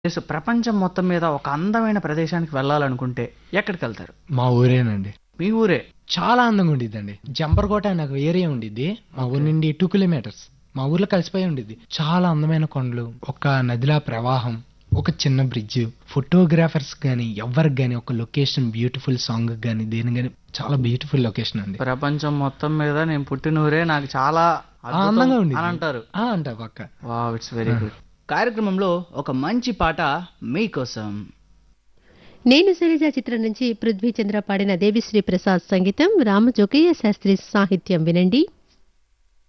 yes ప్రపంచం మొత్తం మీద ఒక అందమైన ప్రదేశానికి వెళ్ళాలనుకుంటే ఎక్కడికి వెళ్తారు మా ఊరేనండి మీ ఊరే చాలా అందంగా ఉండిద్దండి జంపర్కోట అనే ఒక ఏరియా ఉండిద్ది మా ఊరి నుండి టూ కిలోమీటర్స్ మా ఊర్లో కలిసిపోయి ఉండిద్ది చాలా అందమైన కొండలు ఒక నదిలా ప్రవాహం ఒక చిన్న బ్రిడ్జ్ ఫోటోగ్రాఫర్స్ కానీ ఎవరికి కానీ ఒక లొకేషన్ బ్యూటిఫుల్ సాంగ్ కానీ దేని కానీ చాలా బ్యూటిఫుల్ లొకేషన్ అండి ప్రపంచం మొత్తం మీద నేను పుట్టిన ఊరే నాకు చాలా ఆ, అద్భుతం అందంగా ఉంది అని అంటారు అంట పక్క వావ్ ఇట్స్ వెరీ గుడ్ కార్యక్రమంలో ఒక మంచి పాట మీకోసం నేను శైలజ చిత్రం నుంచి పృథ్వీ చంద్ర పాడిన దేవిశ్రీ ప్రసాద్ సంగీతం రామజోగయ్య శాస్త్రి సాహిత్యం వినండి